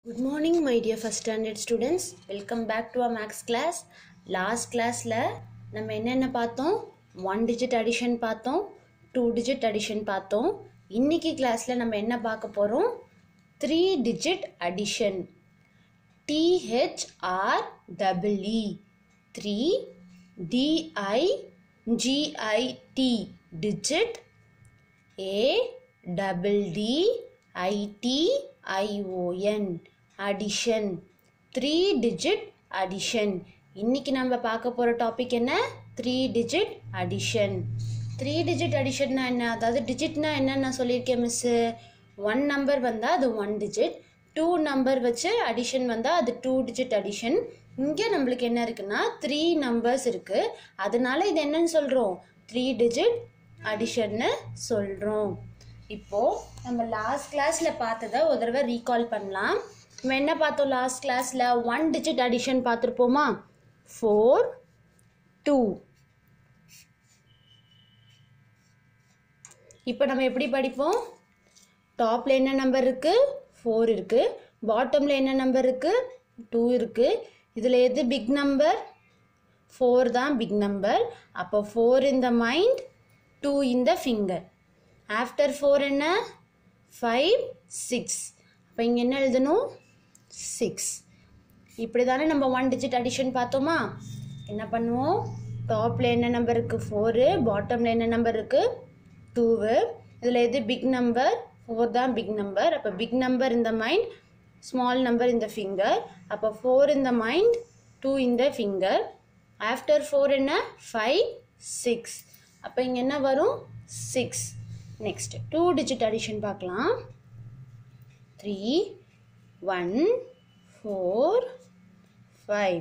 Good morning, my dear first standard students. Welcome back to our max class. Last கிளாஸில் நம்ம என்னென்ன பார்த்தோம் one digit addition பார்த்தோம் two digit addition பார்த்தோம் இன்னைக்கு கிளாஸில் நம்ம என்ன பார்க்க போகிறோம் three digit addition T H R double E three D I G I T digit A double D I T I O N addition three digit addition இன்னைக்கு நம்ம பார்க்க போகிற டாபிக் என்ன three digit addition three digit அடிஷன்னா என்ன அதாவது டிஜிட்னா என்ன நான் சொல்லியிருக்கேன் மிஸ்ஸு ஒன் நம்பர் வந்தால் அது ஒன் டிஜிட் டூ நம்பர் வச்சு அடிஷன் வந்தால் அது டூ டிஜிட் அடிஷன் இங்கே நம்மளுக்கு என்ன இருக்குன்னா த்ரீ நம்பர்ஸ் இருக்குது அதனால இது என்னன்னு சொல்கிறோம் த்ரீ டிஜிட் அடிஷன்னு சொல்கிறோம் இப்போது நம்ம லாஸ்ட் கிளாஸில் பார்த்ததை ஒரு தடவை ரீகால் பண்ணலாம் நம்ம என்ன பார்த்தோம் லாஸ்ட் கிளாஸில் ஒன் டிஜிட் அடிஷன் பார்த்துருப்போமா ஃபோர் டூ இப்போ நம்ம எப்படி படிப்போம் டாப்பில் என்ன நம்பர் இருக்குது ஃபோர் இருக்குது பாட்டமில் என்ன நம்பர் இருக்குது டூ இருக்குது இதில் எது பிக் நம்பர் ஃபோர் தான் பிக் நம்பர் அப்போ four in the mind two in the finger after four என்ன ஃபைவ் சிக்ஸ் அப்போ இங்கே என்ன எழுதணும் சிக்ஸ் இப்படி தானே நம்ம ஒன் டிஜிட் அடிஷன் பார்த்தோமா என்ன பண்ணுவோம் டாப்பில் என்ன நம்பர் இருக்குது ஃபோரு பாட்டமில் என்ன நம்பர் இருக்குது டூவு இதில் எது பிக் நம்பர் ஃபோர் தான் பிக் நம்பர் அப்போ பிக் நம்பர் இந்த மைண்ட் ஸ்மால் நம்பர் இந்த ஃபிங்கர் அப்போ ஃபோர் இந்த மைண்ட் டூ இந்த ஃபிங்கர் ஆஃப்டர் ஃபோர் என்ன ஃபைவ் சிக்ஸ் அப்போ இங்கே என்ன வரும் six next two digit addition பார்க்கலாம் த்ரீ ஒன் ஃபோர் ஃபைவ்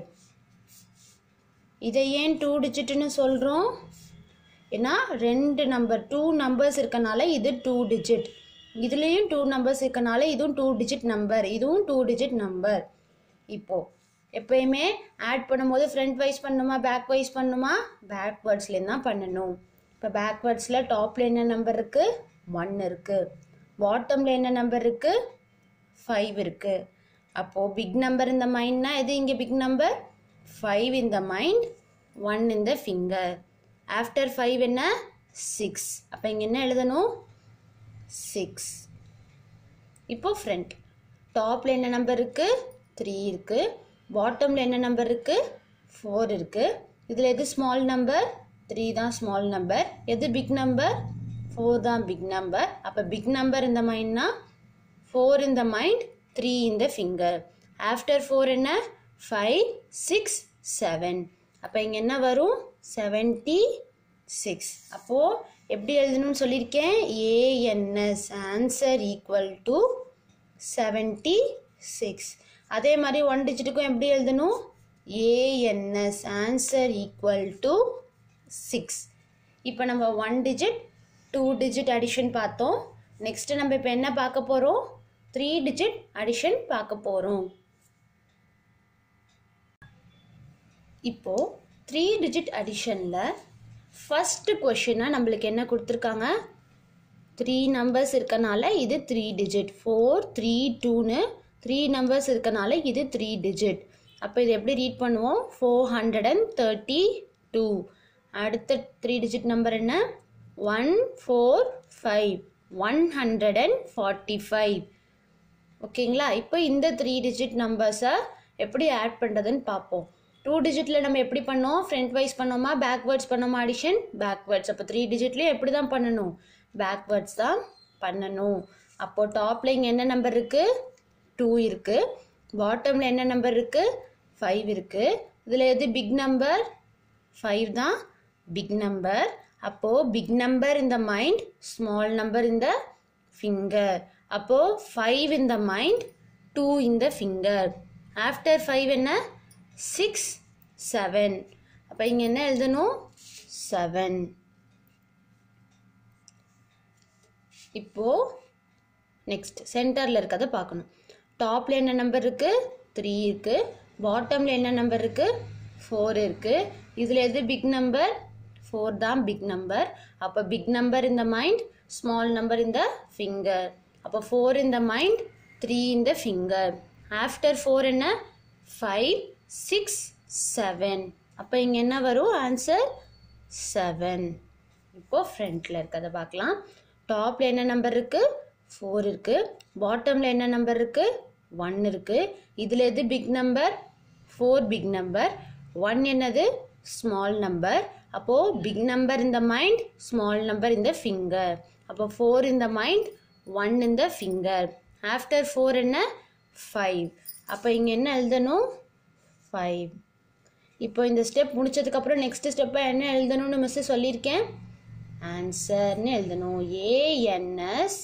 இதை ஏன் டூ டிஜிட்னு சொல்கிறோம் ஏன்னா ரெண்டு நம்பர் டூ நம்பர்ஸ் இருக்கனால இது டூ டிஜிட் இதுலேயும் டூ நம்பர்ஸ் இருக்கனால இதுவும் டூ டிஜிட் நம்பர் இதுவும் டூ டிஜிட் நம்பர் இப்போது எப்பயுமே ஆட் பண்ணும்போது ஃப்ரண்ட் வைஸ் பண்ணணுமா பேக் வைஸ் பண்ணணுமா பேக்வேர்ட்ஸ்லேருந்து தான் பண்ணணும் இப்போ பேக்வேர்ட்ஸில் டாப்பில் என்ன நம்பர் இருக்குது ஒன் இருக்குது பாட்டமில் என்ன நம்பர் இருக்குது ஃபைவ் இருக்குது அப்போது பிக் நம்பர் இந்த மைண்ட்னா எது இங்கே big number five in the mind one in the finger after five என்ன சிக்ஸ் அப்போ இங்கே என்ன எழுதணும் சிக்ஸ் இப்போ ஃப்ரண்ட் டாப்பில் என்ன நம்பர் இருக்குது த்ரீ இருக்குது பாட்டமில் என்ன நம்பர் இருக்குது ஃபோர் இருக்குது இதில் எது ஸ்மால் நம்பர் த்ரீ தான் ஸ்மால் நம்பர் எது பிக் நம்பர் ஃபோர் தான் பிக் நம்பர் அப்போ பிக் நம்பர் இந்த மைண்ட்னா four in the mind three in the finger after four என்ன ஃபைவ் சிக்ஸ் செவன் அப்போ இங்கே என்ன வரும் செவன்ட்டி சிக்ஸ் அப்போது எப்படி எழுதணும்னு சொல்லியிருக்கேன் ANS answer equal to seventy six அதே மாதிரி ஒன் டிஜிட்டுக்கும் எப்படி எழுதணும் ANS answer equal to six இப்போ நம்ம one digit two digit addition பார்த்தோம் நெக்ஸ்ட்டு நம்ம இப்போ என்ன பார்க்க போகிறோம் த்ரீ டிஜிட் அடிஷன் பார்க்க போகிறோம் இப்போது த்ரீ டிஜிட் அடிஷனில் ஃபஸ்ட்டு கொஷினாக நம்மளுக்கு என்ன கொடுத்துருக்காங்க த்ரீ நம்பர்ஸ் இருக்கனால இது த்ரீ டிஜிட் ஃபோர் த்ரீ டூன்னு த்ரீ நம்பர்ஸ் இருக்கனால இது த்ரீ டிஜிட் அப்போ இது எப்படி ரீட் பண்ணுவோம் four hundred and thirty two அடுத்த த்ரீ டிஜிட் நம்பர் என்ன one four five one hundred and forty five ஓகேங்களா இப்போ இந்த த்ரீ டிஜிட் நம்பர்ஸை எப்படி ஆட் பண்ணுறதுன்னு பார்ப்போம் டூ டிஜிட்டில் நம்ம எப்படி பண்ணோம் ஃப்ரண்ட் வைஸ் பண்ணோமா பேக்வேர்ட்ஸ் பண்ணோமா அடிஷன் பேக்வேர்ட்ஸ் அப்போ த்ரீ டிஜிட்லேயும் எப்படி தான் பண்ணணும் பேக்வேர்ட்ஸ் தான் பண்ணணும் அப்போது டாப்பில் இங்கே என்ன நம்பர் இருக்குது டூ இருக்குது பாட்டமில் என்ன நம்பர் இருக்குது ஃபைவ் இருக்குது இதில் எது பிக் நம்பர் ஃபைவ் தான் பிக் நம்பர் அப்போது பிக் நம்பர் இந்த மைண்ட் ஸ்மால் நம்பர் இந்த ஃபிங்கர் அப்போது five in the mind two in the finger after five என்ன சிக்ஸ் செவன் அப்போ இங்கே என்ன எழுதணும் செவன் இப்போது நெக்ஸ்ட் சென்டரில் இருக்கிறத பார்க்கணும் டாப்பில் என்ன நம்பர் இருக்குது த்ரீ இருக்குது பாட்டமில் என்ன நம்பர் இருக்குது ஃபோர் இருக்குது இதில் எது பிக் நம்பர் ஃபோர் தான் பிக் நம்பர் அப்போ பிக் நம்பர் இந்த மைண்ட் ஸ்மால் நம்பர் இந்த ஃபிங்கர் அப்போ four in the mind three in the finger after four என்ன ஃபைவ் சிக்ஸ் செவன் அப்போ இங்கே என்ன வரும் ஆன்சர் செவன் இப்போ ஃப்ரண்ட்டில் இருக்கிறத பார்க்கலாம் டாப்பில் என்ன நம்பர் இருக்குது ஃபோர் இருக்குது பாட்டமில் என்ன நம்பர் இருக்குது ஒன் இருக்குது இதில் எது big number four big number one என்னது ஸ்மால் நம்பர் அப்போது பிக் நம்பர் இந்த மைண்ட் ஸ்மால் நம்பர் இந்த ஃபிங்கர் அப்போ ஃபோர் இந்த மைண்ட் ஒன் இந்த ஃபிங்கர் ஆஃப்டர் ஃபோர் என்ன ஃபைவ் அப்போ இங்கே என்ன எழுதணும் ஃபைவ் இப்போ இந்த ஸ்டெப் முடிச்சதுக்கப்புறம் நெக்ஸ்ட் ஸ்டெப்பை என்ன எழுதணும்னு மிஸ்ஸு சொல்லியிருக்கேன் ஆன்சர்னு எழுதணும் ஏஎன்எஸ்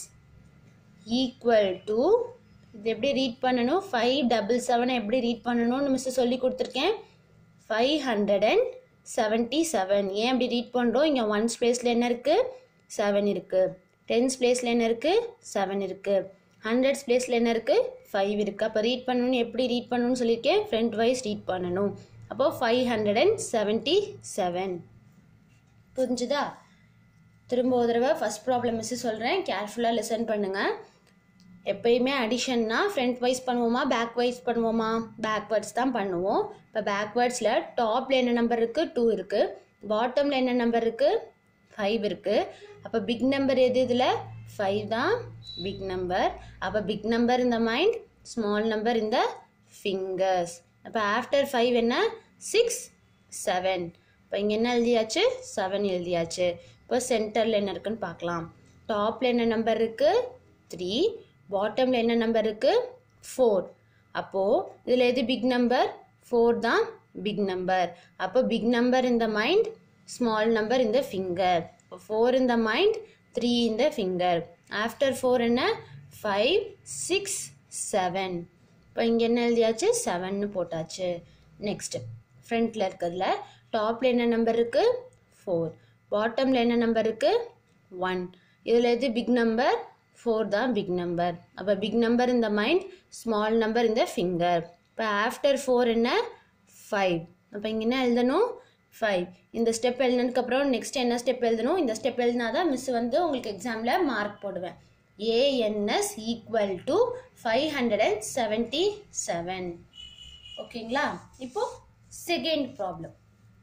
ஈக்குவல் டு இது எப்படி ரீட் பண்ணணும் ஃபைவ் டபுள் செவனை எப்படி ரீட் பண்ணணும்னு மிஸ்ஸு சொல்லி கொடுத்துருக்கேன் five hundred and seventy seven ஏன் அப்படி ரீட் பண்ணுறோம் இங்கே ஒன்ஸ் பிளேஸில் என்ன இருக்குது செவன் இருக்குது டென்ஸ் பிளேஸில் என்ன இருக்குது செவன் இருக்குது ஹண்ட்ரட்ஸ் பிளேஸில் என்ன இருக்குது ஃபைவ் இருக்குது அப்போ ரீட் பண்ணணும்னு எப்படி ரீட் பண்ணணும்னு சொல்லியிருக்கேன் ஃப்ரண்ட் வைஸ் ரீட் பண்ணணும் அப்போது five hundred and seventy seven புரிஞ்சுதா திரும்ப ஒரு தடவை ஃபஸ்ட் ப்ராப்ளம் மிஸ்ஸு சொல்கிறேன் கேர்ஃபுல்லாக லிசன் பண்ணுங்கள் எப்பயுமே அடிஷன்னா ஃப்ரண்ட் வைஸ் பண்ணுவோமா பேக் வைஸ் பண்ணுவோமா பேக்வேர்ட்ஸ் தான் பண்ணுவோம் இப்போ பேக்வேர்ட்ஸில் டாப்பில் என்ன நம்பர் இருக்குது டூ இருக்குது பாட்டமில் என்ன நம்பர் இருக்குது ஃபைவ் இருக்குது அப்போ பிக் நம்பர் எது இதில் ஃபைவ் தான் பிக் நம்பர் அப்போ பிக் நம்பர் இந்த மைண்ட் ஸ்மால் நம்பர் இந்த ஃபிங்கர்ஸ் அப்போ ஆஃப்டர் ஃபைவ் என்ன சிக்ஸ் செவன் இப்போ இங்கே என்ன எழுதியாச்சு செவன் எழுதியாச்சு இப்போ சென்டரில் என்ன இருக்குன்னு பார்க்கலாம் டாப்பில் என்ன நம்பர் இருக்குது த்ரீ பாட்டமில் என்ன நம்பர் இருக்குது ஃபோர் அப்போது இதில் எது பிக் நம்பர் ஃபோர் தான் பிக் நம்பர் அப்போ பிக் நம்பர் இந்த மைண்ட் ஸ்மால் நம்பர் இந்த ஃபிங்கர் இப்போ ஃபோர் இந்த மைண்ட் த்ரீ இந்த ஃபிங்கர் ஆஃப்டர் ஃபோர் என்ன ஃபைவ் சிக்ஸ் செவன் இப்போ இங்கே என்ன எழுதியாச்சு செவன்னு போட்டாச்சு நெக்ஸ்ட் ஃப்ரண்ட்டில் இருக்கிறதுல டாப்பில் என்ன நம்பர் இருக்குது ஃபோர் பாட்டமில் என்ன நம்பர் இருக்குது ஒன் இதில் எது பிக் நம்பர் ஃபோர் தான் பிக் நம்பர் அப்போ பிக் நம்பர் இந்த மைண்ட் ஸ்மால் நம்பர் இந்த ஃபிங்கர் இப்போ ஆஃப்டர் ஃபோர் என்ன ஃபைவ் அப்போ இங்கே என்ன எழுதணும் ஃபைவ் இந்த ஸ்டெப் எழுதினதுக்கப்புறம் நெக்ஸ்ட் என்ன ஸ்டெப் எழுதணும் இந்த ஸ்டெப் எழுதினா தான் மிஸ் வந்து உங்களுக்கு எக்ஸாமில் மார்க் போடுவேன் ANS equal to five hundred and seventy seven ஓகேங்களா இப்போ செகண்ட் ப்ராப்ளம்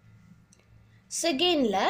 செகண்டில்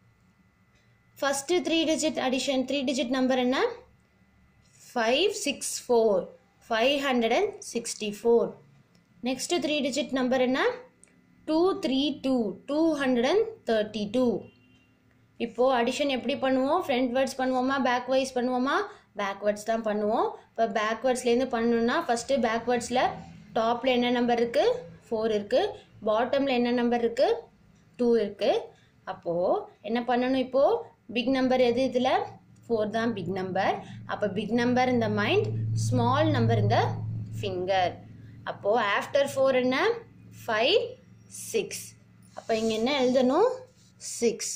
first three digit addition three digit number என்ன five six four five hundred and sixty four next three digit number என்ன two three two two hundred and thirty two இப்போது addition எப்படி பண்ணுவோம் front words பண்ணுவோமா back wise பண்ணுவோமா backwards தான் பண்ணுவோம் இப்போ பேக்வேர்ட்ஸ்லேருந்து பண்ணணும்னா ஃபஸ்ட்டு பேக்வேர்ட்ஸில் டாப்பில் என்ன நம்பர் இருக்குது ஃபோர் இருக்குது பாட்டமில் என்ன நம்பர் இருக்குது டூ இருக்குது அப்போது என்ன பண்ணணும் இப்போது பிக் நம்பர் எது இதில் ஃபோர் தான் பிக் நம்பர் அப்போ பிக் நம்பர் இந்த மைண்ட் ஸ்மால் நம்பர் இந்த ஃபிங்கர் அப்போது ஆஃப்டர் ஃபோர் என்ன ஃபைவ் சிக்ஸ் அப்போ இங்கே என்ன எழுதணும் சிக்ஸ்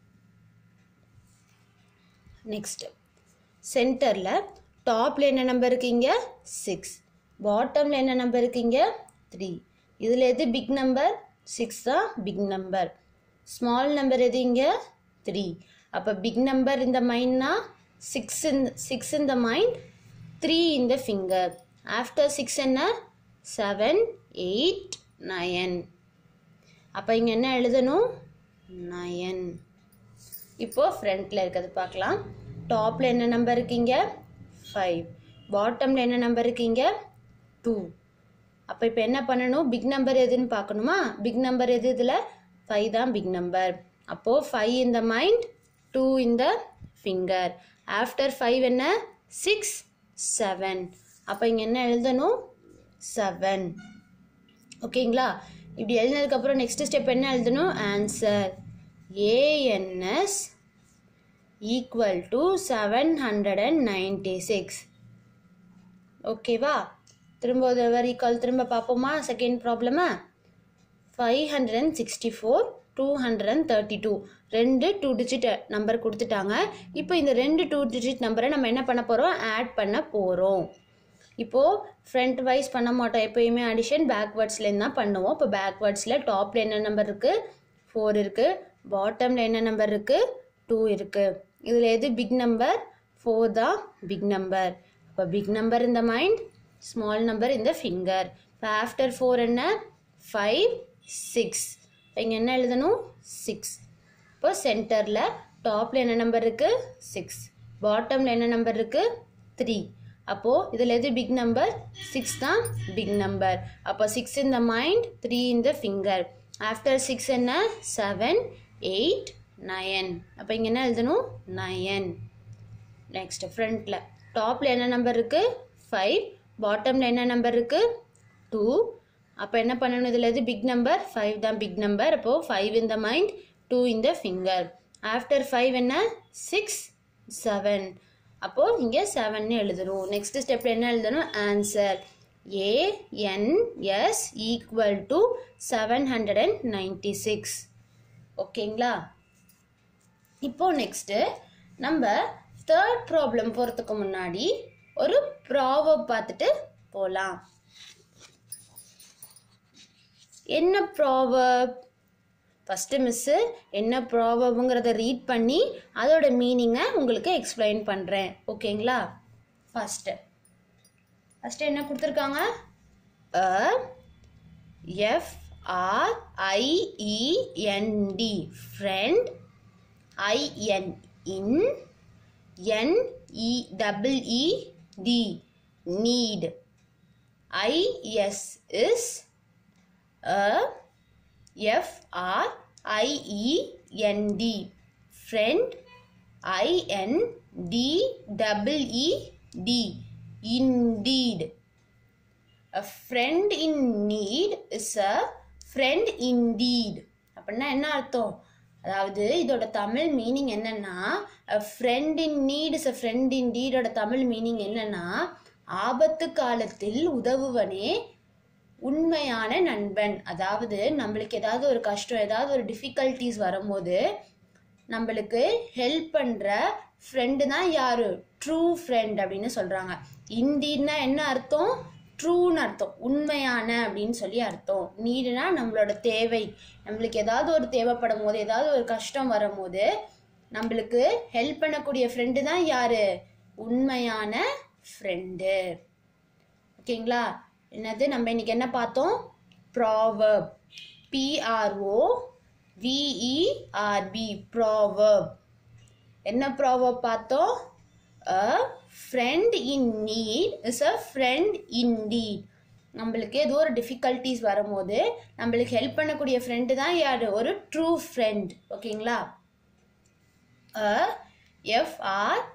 நெக்ஸ்ட்டு சென்டரில் டாப்பில் என்ன நம்பர் இருக்கீங்க சிக்ஸ் பாட்டமில் என்ன நம்பர் இருக்கீங்க த்ரீ இதில் எது பிக் நம்பர் சிக்ஸ் தான் பிக் நம்பர் ஸ்மால் நம்பர் எது இங்கே த்ரீ அப்போ பிக் நம்பர் இந்த மைண்ட்னா six in six in the mind three in the finger after six என்ன செவன் எயிட் நயன் அப்போ இங்கே என்ன எழுதணும் நயன் இப்போ ஃப்ரண்ட்டில் இருக்கிறது பார்க்கலாம் டாப்பில் என்ன நம்பர் இருக்கீங்க ஃபைவ் பாட்டமில் என்ன நம்பர் இருக்கீங்க டூ அப்போ இப்போ என்ன பண்ணணும் பிக் நம்பர் எதுன்னு பார்க்கணுமா பிக் நம்பர் எது இதில் ஃபைவ் தான் பிக் நம்பர் அப்போது ஃபைவ் இந்த மைண்ட் டூ இந்த ஃபிங்கர் ஆஃப்டர் ஃபைவ் என்ன சிக்ஸ் செவன் அப்போ இங்கே என்ன எழுதணும் செவன் ஓகேங்களா இப்படி எழுதினதுக்கப்புறம் நெக்ஸ்ட் ஸ்டெப் என்ன எழுதணும் answer ANS equal to seven hundred and ninety six ஓகேவா திரும்ப ஒரு தடவை recall திரும்ப பார்ப்போமா செகண்ட் ப்ராப்ளமா five hundred and sixty four two hundred and thirty two ரெண்டு டூ டிஜிட் நம்பர் கொடுத்துட்டாங்க இப்போ இந்த ரெண்டு டூ டிஜிட் நம்பரை நம்ம என்ன பண்ண போகிறோம் ஆட் பண்ண போகிறோம் இப்போது ஃப்ரண்ட் வைஸ் பண்ண மாட்டோம் எப்பயுமே அடிஷன் பேக்வேர்ட்ஸ்லேருந்து தான் பண்ணுவோம் இப்போ பேக்வேர்ட்ஸில் டாப்பில் என்ன நம்பர் இருக்குது ஃபோர் இருக்குது பாட்டமில் என்ன நம்பர் இருக்குது டூ இருக்குது இதில் எது பிக் நம்பர் ஃபோர் தான் பிக் நம்பர் இப்போ பிக் நம்பர் இந்த மைண்ட் ஸ்மால் நம்பர் இந்த ஃபிங்கர் இப்போ ஆஃப்டர் ஃபோர் என்ன ஃபைவ் சிக்ஸ் இப்போ இங்கே என்ன எழுதணும் சிக்ஸ் இப்போ சென்டரில் டாப்பில் என்ன நம்பர் இருக்குது சிக்ஸ் பாட்டமில் என்ன நம்பர் இருக்குது த்ரீ அப்போது இதில் எது பிக் நம்பர் சிக்ஸ் தான் பிக் நம்பர் அப்போ six in the mind three in the finger after six என்ன செவன் எயிட் நயன் அப்போ இங்கே என்ன எழுதணும் நயன் நெக்ஸ்ட் ஃப்ரண்ட்டில் டாப்பில் என்ன நம்பர் இருக்குது ஃபைவ் பாட்டமில் என்ன நம்பர் இருக்குது டூ அப்போ என்ன பண்ணணும் இதில் எது பிக் நம்பர் ஃபைவ் தான் பிக் நம்பர் அப்போது five in the mind two in the finger after five என்ன சிக்ஸ் செவன் அப்போது இங்கே செவன்னு எழுதணும் நெக்ஸ்ட் ஸ்டெப்பில் என்ன எழுதணும் answer ANS equal to seven hundred and ninety six ஓகேங்களா இப்போ நெக்ஸ்ட்டு நம்ம தேர்ட் ப்ராப்ளம் போகிறதுக்கு முன்னாடி ஒரு ப்ராவப் பார்த்துட்டு போகலாம் என்ன ப்ராவப் ஃபஸ்ட்டு மிஸ்ஸு என்ன ப்ராவப்ங்கிறத ரீட் பண்ணி அதோட மீனிங்கை உங்களுக்கு எக்ஸ்பிளைன் பண்ணுறேன் ஓகேங்களா ஃபஸ்ட்டு ஃபஸ்ட்டு என்ன கொடுத்துருக்காங்க a F R I E N D friend I N in N E double E D need I S is a F R I E N D friend I N D double E D indeed A friend in need is a friend indeed அப்படின்னா என்ன அர்த்தம் அதாவது இதோட Tamil meaning என்னன்னா a friend in need is a friend indeed ஓட Tamil meaning என்னன்னா ஆபத்து காலத்தில் உதவுவனே உண்மையான நண்பன் அதாவது நம்மளுக்கு ஏதாவது ஒரு கஷ்டம் ஏதாவது ஒரு டிஃபிகல்ட்டிஸ் வரும்போது நம்மளுக்கு ஹெல்ப் பண்ணுற ஃப்ரெண்டு தான் யாரு ட்ரூ ஃப்ரெண்ட் அப்படின்னு சொல்கிறாங்க இண்டீட்னா என்ன அர்த்தம் ட்ரூன்னு அர்த்தம் உண்மையான அப்படின்னு சொல்லி அர்த்தம் நீடுனா நம்மளோட தேவை நம்மளுக்கு ஏதாவது ஒரு தேவைப்படும் போது ஏதாவது ஒரு கஷ்டம் வரும்போது நம்மளுக்கு ஹெல்ப் பண்ணக்கூடிய ஃப்ரெண்டு தான் யாரு உண்மையான ஃப்ரெண்டு ஓகேங்களா என்னது நம்ம இன்னைக்கு என்ன பார்த்தோம் ப்ராவர்ப் பிஆர்ஓ விஇஆர்பி ப்ராவர்ப் என்ன ப்ராவர்ப் பார்த்தோம் a friend in need is a friend indeed நம்மளுக்கு ஏதோ ஒரு டிஃபிகல்ட்டிஸ் வரும்போது நம்மளுக்கு ஹெல்ப் பண்ணக்கூடிய ஃப்ரெண்டு தான் யார் ஒரு ட்ரூ ஃப்ரெண்ட் ஓகேங்களா a F R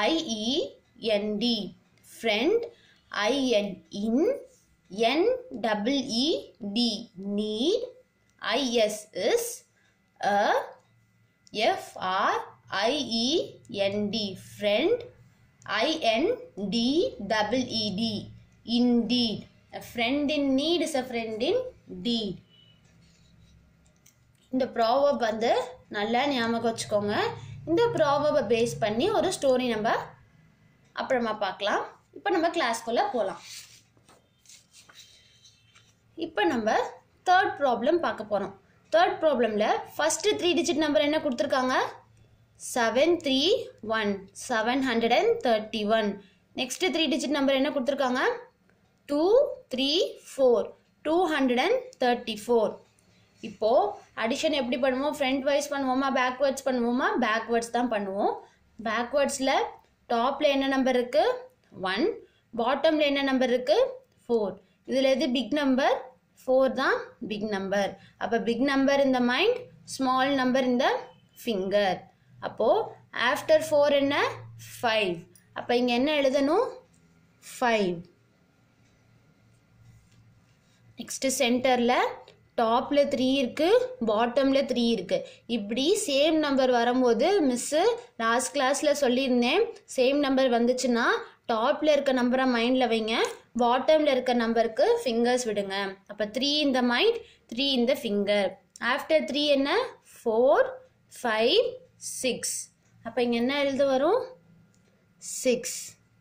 I E N D friend I N in N double E D need I S is a F R I E N D friend I N D double E D indeed a friend in need is a friend in deed இந்த ப்ராவப் வந்து நல்லா ஞாபகம் வச்சுக்கோங்க இந்த ப்ராவபை base பண்ணி ஒரு story நம்ம அப்புறமா பார்க்கலாம் இப்போ நம்ம கிளாஸ்க்குள்ளே போகலாம் இப்போ நம்ம தேர்ட் ப்ராப்ளம் பார்க்க போகிறோம் தேர்ட் ப்ராப்ளமில் ஃபஸ்ட்டு த்ரீ டிஜிட் நம்பர் என்ன கொடுத்துருக்காங்க seven three one seven hundred and thirty one next three digit number என்ன கொடுத்துருக்காங்க two three four two hundred and thirty four இப்போது அடிஷன் எப்படி பண்ணுவோம் ஃப்ரண்ட் வைஸ் பண்ணுவோமா பேக்வேர்ட்ஸ் பண்ணுவோமா பேக்வேர்ட்ஸ் தான் பண்ணுவோம் பேக்வேர்ட்ஸில் டாப்பில் என்ன நம்பர் இருக்குது ஒன் பாட்டமில் என்ன நம்பர் இருக்குது ஃபோர் இதில் எது பிக் நம்பர் ஃபோர் தான் பிக் நம்பர் அப்போ பிக் நம்பர் இந்த மைண்ட் ஸ்மால் நம்பர் இந்த ஃபிங்கர் அப்போது ஆஃப்டர் ஃபோர் என்ன ஃபைவ் அப்போ இங்கே என்ன எழுதணும் ஃபைவ் நெக்ஸ்ட்டு சென்டரில் டாப்பில் த்ரீ இருக்குது பாட்டமில் த்ரீ இருக்குது இப்படி சேம் நம்பர் வரும்போது மிஸ்ஸு லாஸ்ட் கிளாஸில் சொல்லியிருந்தேன் சேம் நம்பர் வந்துச்சுன்னா டாப்பில் இருக்க நம்பரை மைண்டில் வைங்க பாட்டமில் இருக்க நம்பருக்கு ஃபிங்கர்ஸ் விடுங்க அப்போ த்ரீ இந்த மைண்ட் த்ரீ இந்த ஃபிங்கர் ஆஃப்டர் த்ரீ என்ன ஃபோர் ஃபைவ் சிக்ஸ் அப்போ இங்கே என்ன எழுத வரும் சிக்ஸ்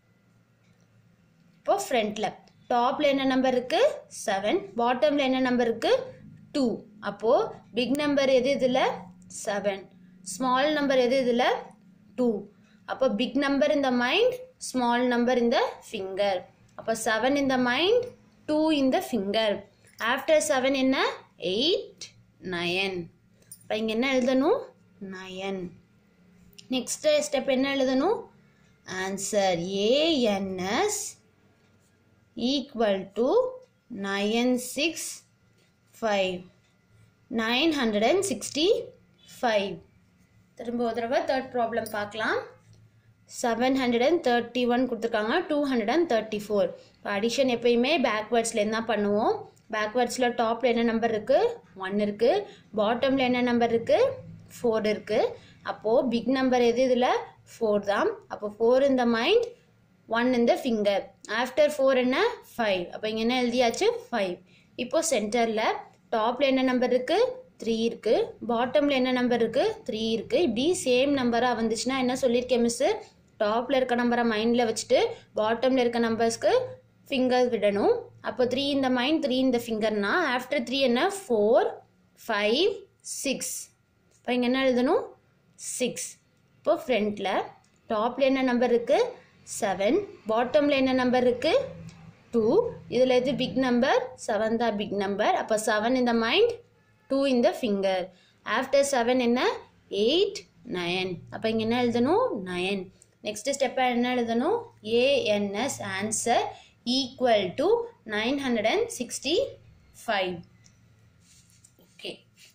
இப்போ ஃப்ரண்ட்டில் டாப்பில் என்ன நம்பர் இருக்குது செவன் பாட்டமில் என்ன நம்பர் இருக்குது டூ அப்போது பிக் நம்பர் எது இதில் செவன் ஸ்மால் நம்பர் எது இதில் டூ அப்போ பிக் நம்பர் இந்த மைண்ட் ஸ்மால் நம்பர் இந்த ஃபிங்கர் அப்போ seven in the mind two in the finger after seven என்ன எயிட் நயன் இப்போ இங்கே என்ன எழுதணும் நயன் நெக்ஸ்ட் ஸ்டெப் என்ன எழுதணும் answer ANS equal to nine six five nine hundred and sixty five திரும்ப ஒரு தடவை தேர்ட் ப்ராப்ளம் பார்க்கலாம் seven hundred and thirty one கொடுத்துருக்காங்க two hundred and thirty four இப்போ அடிஷன் எப்பயுமே பேக்வேர்ட்ஸ்லேருந்து தான் பண்ணுவோம் பேக்வேர்ட்ஸில் டாப்பில் என்ன நம்பர் இருக்குது ஒன் இருக்குது பாட்டமில் என்ன நம்பர் இருக்குது ஃபோர் இருக்குது அப்போது பிக் நம்பர் எது இதில் ஃபோர் தான் அப்போ ஃபோர் இந்த மைண்ட் ஒன் இந்த ஃபிங்கர் ஆஃப்டர் ஃபோர் என்ன ஃபைவ் அப்போ இங்கே என்ன எழுதியாச்சு ஃபைவ் இப்போ சென்டரில் டாப்பில் என்ன நம்பர் இருக்குது த்ரீ இருக்குது பாட்டமில் என்ன நம்பர் இருக்குது த்ரீ இருக்குது இப்படி சேம் நம்பராக வந்துச்சுன்னா என்ன சொல்லியிருக்கேன் மிஸ்ஸு டாப்பில் இருக்க நம்பரை மைண்டில் வச்சுட்டு பாட்டமில் இருக்க நம்பர்ஸ்க்கு ஃபிங்கர் விடணும் அப்போ த்ரீ இந்த மைண்ட் த்ரீ இந்த ஃபிங்கர்னா ஆஃப்டர் த்ரீ என்ன ஃபோர் ஃபைவ் சிக்ஸ் இப்போ இங்கே என்ன எழுதணும் சிக்ஸ் இப்போ ஃப்ரண்ட்டில் டாப்பில் என்ன நம்பர் இருக்குது செவன் பாட்டமில் என்ன நம்பர் இருக்குது டூ இதில் எது பிக் நம்பர் செவன் தான் பிக் நம்பர் அப்போ செவன் இந்த மைண்ட் டூ இந்த ஃபிங்கர் ஆஃப்டர் செவன் என்ன எயிட் நயன் அப்போ இங்கே என்ன எழுதணும் நயன் நெக்ஸ்ட் ஸ்டெப்பாக என்ன எழுதணும் ANS answer equal to nine hundred and sixty five okay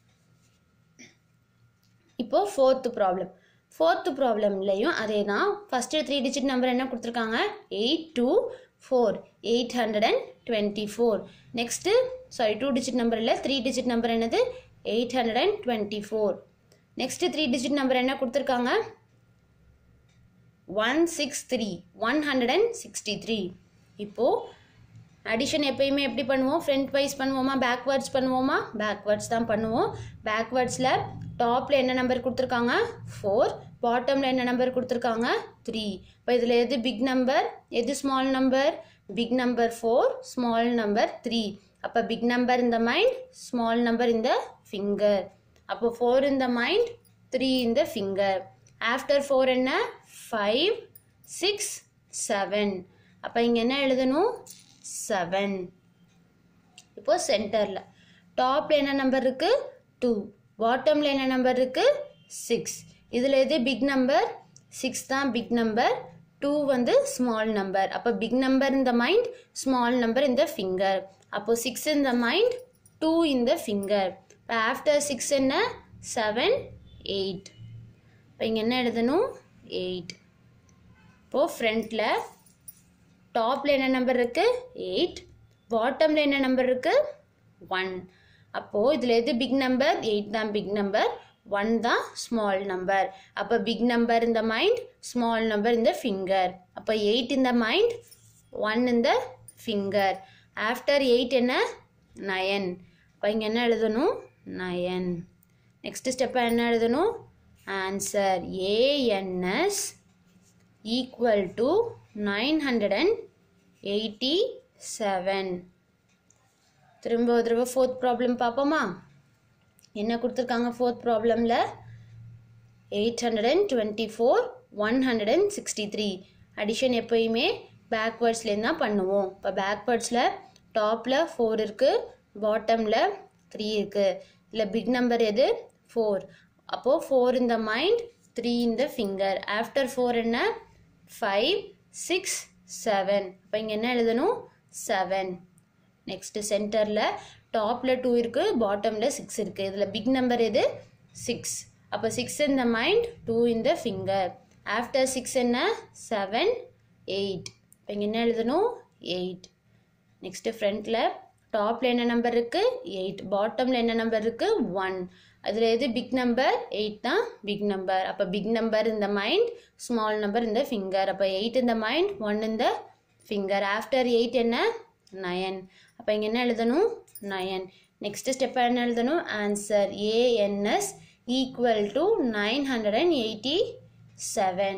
இப்போ ஃபோர்த்து ப்ராப்ளம் ஃபோர்த்து ப்ராப்ளம்லையும் அதே தான் ஃபஸ்ட்டு த்ரீ டிஜிட் நம்பர் என்ன கொடுத்துருக்காங்க eight two four eight hundred and twenty four next sorry two digit number இல்லை த்ரீ டிஜிட் நம்பர் என்னது eight hundred and twenty four next three digit number என்ன கொடுத்துருக்காங்க one six three one hundred and sixty three இப்போது addition எப்பயுமே எப்படி பண்ணுவோம் front wise பண்ணுவோமா backwards பண்ணுவோமா பேக்வேர்ட்ஸ் தான் பண்ணுவோம் பேக்வேர்ட்ஸில் டாப்பில் என்ன நம்பர் கொடுத்துருக்காங்க ஃபோர் பாட்டமில் என்ன நம்பர் கொடுத்துருக்காங்க த்ரீ இப்போ இதில் எது பிக் நம்பர் எது small number big number four small number three அப்போ பிக் நம்பர் இந்த மைண்ட் ஸ்மால் நம்பர் இந்த ஃபிங்கர் அப்போ ஃபோர் இந்த மைண்ட் த்ரீ இந்த ஃபிங்கர் ஆஃப்டர் ஃபோர் என்ன ஃபைவ் சிக்ஸ் செவன் அப்போ இங்கே என்ன எழுதணும் செவன் இப்போ சென்டரில் டாப்பில் என்ன நம்பர் இருக்குது டூ பாட்டமில் என்ன நம்பர் இருக்குது சிக்ஸ் இதில் எது பிக் நம்பர் சிக்ஸ் தான் பிக் நம்பர் டூ வந்து ஸ்மால் நம்பர் அப்போ பிக் நம்பர் இந்த மைண்ட் ஸ்மால் நம்பர் இந்த ஃபிங்கர் அப்போ சிக்ஸ் இந்த மைண்ட் டூ இந்த ஃபிங்கர் இப்போ ஆஃப்டர் சிக்ஸ் என்ன செவன் எயிட் இப்போ இங்கே என்ன எழுதணும் எயிட் இப்போது ஃப்ரண்ட்டில் டாப்பில் என்ன நம்பர் இருக்குது எயிட் பாட்டமில் என்ன நம்பர் இருக்குது ஒன் அப்போது இதில் எது பிக் நம்பர் எயிட் தான் பிக் நம்பர் ஒன் தான் ஸ்மால் நம்பர் அப்போ பிக் நம்பர் இந்த மைண்ட் ஸ்மால் நம்பர் இந்த ஃபிங்கர் அப்போ எயிட் இந்த மைண்ட் ஒன் இந்த ஃபிங்கர் ஆஃப்டர் எயிட் என்ன நயன் அப்போ இங்கே என்ன எழுதணும் நயன் நெக்ஸ்ட் ஸ்டெப்பாக என்ன எழுதணும் answer ANS equal to nine hundred and eighty seven திரும்ப ஒரு தடவை ஃபோர்த் ப்ராப்ளம் பார்ப்போமா என்ன கொடுத்துருக்காங்க ஃபோர்த் ப்ராப்ளமில் eight hundred and twenty four one hundred and sixty three addition எப்போயுமே பேக்வேர்ட்ஸ்லேருந்து தான் பண்ணுவோம் இப்போ பேக்வேர்ட்ஸில் டாப்பில் ஃபோர் இருக்குது பாட்டமில் த்ரீ இருக்குது இல்லை பிக் நம்பர் எது ஃபோர் அப்போது ஃபோர் இந்த மைண்ட் த்ரீ இந்த ஃபிங்கர் ஆஃப்டர் ஃபோர் என்ன ஃபைவ் சிக்ஸ் செவன் அப்போ இங்கே என்ன எழுதணும் செவன் நெக்ஸ்ட்டு சென்டரில் டாப்பில் டூ இருக்குது பாட்டமில் சிக்ஸ் இருக்குது இதில் பிக் நம்பர் எது சிக்ஸ் அப்போ சிக்ஸ் இந்த மைண்ட் டூ இந்த ஃபிங்கர் ஆஃப்டர் சிக்ஸ் என்ன செவன் எயிட் இப்போ இங்கே என்ன எழுதணும் எயிட் நெக்ஸ்ட்டு ஃப்ரண்ட்டில் டாப்பில் என்ன நம்பர் இருக்குது எயிட் பாட்டமில் என்ன நம்பர் இருக்குது ஒன் அதில் எது பிக் நம்பர் எயிட் தான் பிக் நம்பர் அப்போ பிக் நம்பர் இந்த மைண்ட் ஸ்மால் நம்பர் இந்த ஃபிங்கர் அப்போ எயிட் இந்த மைண்ட் ஒன் இந்த ஃபிங்கர் ஆஃப்டர் எயிட் என்ன நயன் அப்போ இங்கே என்ன எழுதணும் நயன் நெக்ஸ்ட் ஸ்டெப் என்ன எழுதணும் answer ANS equal to nine hundred and eighty seven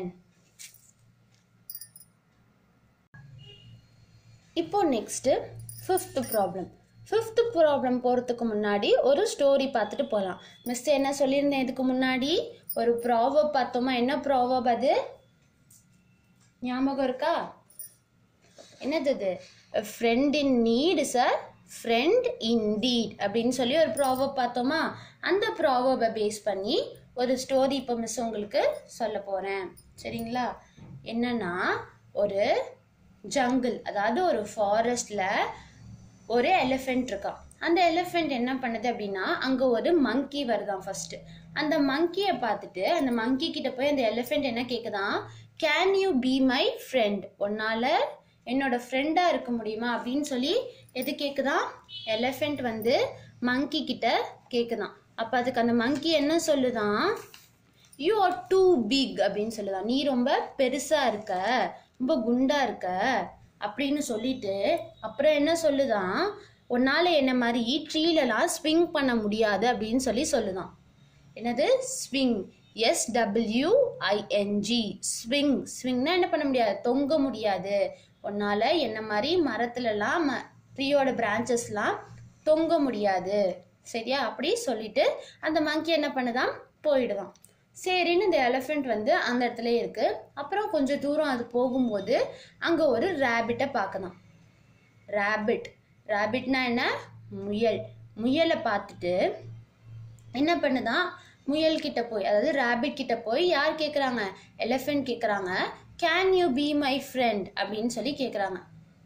இப்போ next fifth problem fifth problem போகிறதுக்கு முன்னாடி ஒரு ஸ்டோரி பார்த்துட்டு போகலாம் மிஸ் என்ன சொல்லியிருந்தேன் இதுக்கு முன்னாடி ஒரு ப்ராவப் பார்த்தோமா என்ன ப்ராவப் அது ஞாபகம் இருக்கா என்னது இது friend in need is a friend indeed அப்படின்னு சொல்லி ஒரு ப்ராவப் பார்த்தோமா அந்த ப்ராவபை பேஸ் பண்ணி ஒரு ஸ்டோரி இப்போ மிஸ் உங்களுக்கு சொல்ல போகிறேன் சரிங்களா என்னன்னா ஒரு ஜங்கிள் அதாவது ஒரு ஃபாரஸ்டில் ஒரு எலிஃபெண்ட் இருக்கான் அந்த எலிஃபெண்ட் என்ன பண்ணுது அப்படின்னா அங்கே ஒரு மங்கி வருதான் ஃபர்ஸ்ட் அந்த மங்கியை பார்த்துட்டு அந்த மங்கி கிட்ட போய் அந்த எலிஃபெண்ட் என்ன கேட்குதான் can you be my friend உன்னால என்னோட ஃப்ரெண்டாக இருக்க முடியுமா அப்படின்னு சொல்லி எது கேட்குதான் எலிஃபெண்ட் வந்து மங்கி கிட்ட கேட்குதான் அப்போ அதுக்கு அந்த மங்கி என்ன சொல்லுதான் யூ ஆர் டூ பிக் அப்படின்னு சொல்லுதான் நீ ரொம்ப பெருசா இருக்க ரொம்ப குண்டா இருக்க அப்படின்னு சொல்லிட்டு அப்புறம் என்ன சொல்லுதான் உன்னால என்ன மாதிரி ட்ரீலலாம் ஸ்விங் பண்ண முடியாது அப்படின்னு சொல்லி சொல்லுதான் என்னது swing S W I N G swing ஸ்விங்னா என்ன பண்ண முடியாது தொங்க முடியாது உன்னால என்ன மாதிரி மரத்துலலாம் ம ட்ரீயோட பிரான்ச்சஸ்லாம் தொங்க முடியாது சரியா அப்படி சொல்லிட்டு அந்த மங்கி என்ன பண்ணுதான் போயிடுதான் சரின்னு இந்த எலிஃபெண்ட் வந்து அந்த இடத்துல இருக்கு அப்புறம் கொஞ்சம் தூரம் அது போகும்போது அங்கே ஒரு ரேபிட்டை பார்க்கலாம் ரேபிட் ரேபிட்னா என்ன முயல் முயலை பார்த்துட்டு என்ன பண்ணுதான் முயல் கிட்ட போய் அதாவது ரேபிட் கிட்ட போய் யார் கேட்குறாங்க எலிஃபெண்ட் கேட்குறாங்க can you be my friend அப்படின்னு சொல்லி கேட்குறாங்க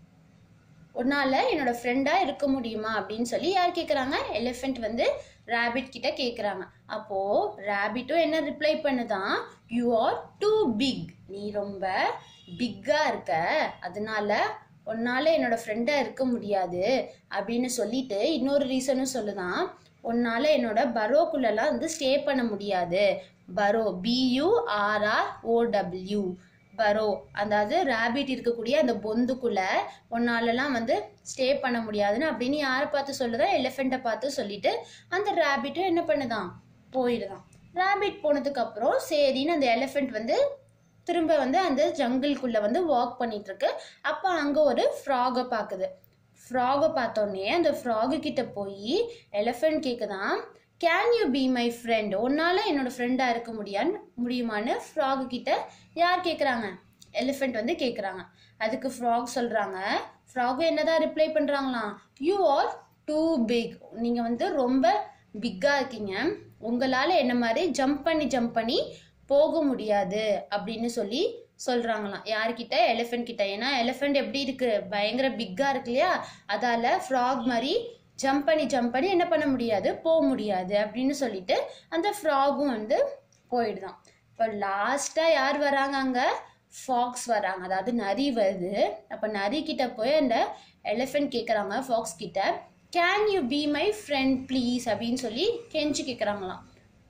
உன்னால என்னோட ஃப்ரெண்டா இருக்க முடியுமா அப்படின்னு சொல்லி யார் கேட்குறாங்க எலிஃபெண்ட் வந்து ரேபிட் கிட்ட கேட்குறாங்க அப்போ ரேபிட்டும் என்ன ரிப்ளை பண்ணுதான் யூ ஆர் டூ பிக் நீ ரொம்ப பிக்கா இருக்க அதனால உன்னால என்னோட ஃப்ரெண்டா இருக்க முடியாது அப்படின்னு சொல்லிட்டு இன்னொரு ரீசனும் சொல்லுதான் உன்னால என்னோட பரோக்குள்ளெல்லாம் வந்து ஸ்டே பண்ண முடியாது பரோ பியூஆர்ஆர் ஓடபிள்யூ பரோ அதாவது ரேபிட் இருக்கக்கூடிய அந்த பொந்துக்குள்ள உன்னாலலாம் வந்து ஸ்டே பண்ண முடியாதுன்னு அப்படின்னு யாரை பார்த்து சொல்லுதா எலிஃபெண்ட்டை பார்த்து சொல்லிட்டு அந்த ரேபிட்டும் என்ன பண்ணுதான் போயிடுதான் ரேபிட் போனதுக்கு அப்புறம் சரின்னு அந்த எலிஃபெண்ட் வந்து திரும்ப வந்து அந்த ஜங்கிள்குள்ள வந்து வாக் பண்ணிட்டு இருக்கு அப்போ அங்க ஒரு ஃப்ராகை பார்க்குது ஃப்ராகை பார்த்தோன்னே அந்த ஃப்ராகு கிட்ட போய் எலிஃபெண்ட் கேட்குதான் can you be my friend உன்னால என்னோட ஃப்ரெண்டாக இருக்க முடியான்னு முடியுமான்னு ஃப்ராகு கிட்ட யார் கேட்குறாங்க எலிஃபெண்ட் வந்து கேட்குறாங்க அதுக்கு ஃப்ராக் சொல்கிறாங்க ஃப்ராகு என்னதான் ரிப்ளை பண்ணுறாங்களாம் யூ ஆர் டூ பிக் நீங்கள் வந்து ரொம்ப பிக்காக இருக்கீங்க உங்களால் என்ன மாதிரி ஜம்ப் பண்ணி ஜம்ப் பண்ணி போக முடியாது அப்படின்னு சொல்லி சொல்றாங்களாம் யார்கிட்ட எலிஃபென்ட் கிட்ட ஏன்னா எலிஃபென்ட் எப்படி இருக்கு பயங்கர பிக்கா இருக்கு இல்லையா அதால ஃப்ராக் மாதிரி ஜம்ப் பண்ணி ஜம்ப் பண்ணி என்ன பண்ண முடியாது போக முடியாது அப்படின்னு சொல்லிட்டு அந்த ஃப்ராகும் வந்து போயிடுதான் இப்போ லாஸ்டா யார் வராங்க அங்க ஃபாக்ஸ் வராங்க அதாவது நரி வருது அப்போ நரி கிட்ட போய் அந்த எலிஃபென்ட் கேட்குறாங்க ஃபாக்ஸ் கிட்ட can you be my friend please அப்படின்னு சொல்லி கெஞ்சி கேட்குறாங்களாம்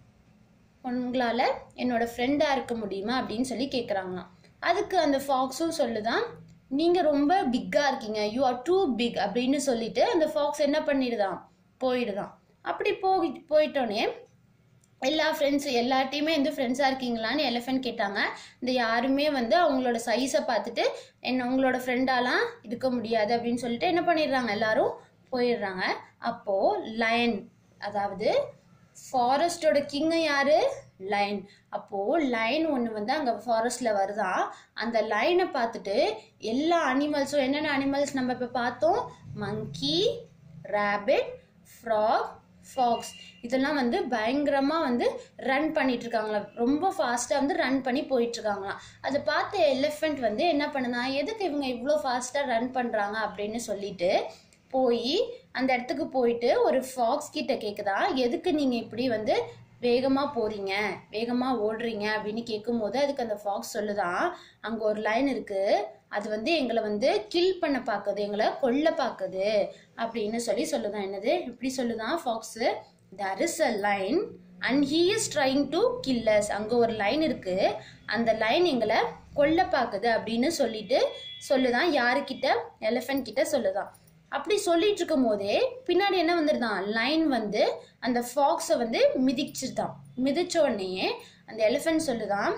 உங்களால் என்னோட ஃப்ரெண்டாக இருக்க முடியுமா அப்படின்னு சொல்லி கேட்குறாங்களாம் அதுக்கு அந்த ஃபாக்ஸும் சொல்லுதான் நீங்கள் ரொம்ப பிக்காக இருக்கீங்க யூ ஆர் டூ பிக் அப்படின்னு சொல்லிட்டு அந்த ஃபாக்ஸ் என்ன பண்ணிடுதான் போயிடுதான் அப்படி போகி போயிட்டோன்னே எல்லா ஃப்ரெண்ட்ஸ் எல்லார்ட்டையுமே வந்து ஃப்ரெண்ட்ஸாக இருக்கீங்களான்னு எலிஃபென்ட் கேட்டாங்க இந்த யாருமே வந்து அவங்களோட சைஸை பார்த்துட்டு என்ன உங்களோட ஃப்ரெண்டாலாம் இருக்க முடியாது அப்படின்னு சொல்லிட்டு என்ன பண்ணிடுறாங்க எல்லாரும் போயிடுறாங்க அப்போது லயன் அதாவது ஃபாரஸ்டோட கிங்கு யாரு லைன் அப்போ லைன் ஒன்று வந்து அங்கே ஃபாரஸ்ட்ல வருதான் அந்த லைனை பார்த்துட்டு எல்லா அனிமல்ஸும் என்னென்ன அனிமல்ஸ் நம்ம இப்போ பார்த்தோம் மங்கி ரேபிட் ஃப்ராக் ஃபாக்ஸ் இதெல்லாம் வந்து பயங்கரமா வந்து ரன் பண்ணிட்டு இருக்காங்களா ரொம்ப ஃபாஸ்டா வந்து ரன் பண்ணி போயிட்டு இருக்காங்களாம் அதை பார்த்த எலிஃபென்ட் வந்து என்ன பண்ணுனா எதுக்கு இவங்க இவ்வளோ ஃபாஸ்டா ரன் பண்றாங்க அப்படின்னு சொல்லிட்டு போய் அந்த இடத்துக்கு போயிட்டு ஒரு ஃபாக்ஸ் கிட்ட கேக்குதா எதுக்கு நீங்க இப்படி வந்து வேகமா போறீங்க வேகமா ஓடுறீங்க அப்படின்னு கேட்கும்போது அதுக்கு அந்த ஃபாக்ஸ் சொல்லுதான் அங்க ஒரு லைன் இருக்கு அது வந்து எங்களை வந்து கில் பண்ண பார்க்குது எங்களை கொல்ல பார்க்குது அப்படின்னு சொல்லி சொல்லுதான் என்னது இப்படி சொல்லுதான் fox there is a lion and he is trying to kill us அங்கே ஒரு லைன் இருக்கு அந்த லைன் எங்களை கொல்ல பார்க்குது அப்படின்னு சொல்லிட்டு சொல்லுதான் யாருக்கிட்ட எலிஃபென்ட் கிட்ட சொல்லுதான் அப்படி சொல்லிட்டு இருக்கும் போதே பின்னாடி என்ன வந்துருதான் லைன் வந்து அந்த ஃபாக்ஸை வந்து மிதிச்சிருதான் மிதிச்ச உடனே அந்த எலிஃபென்ட் சொல்லுதான்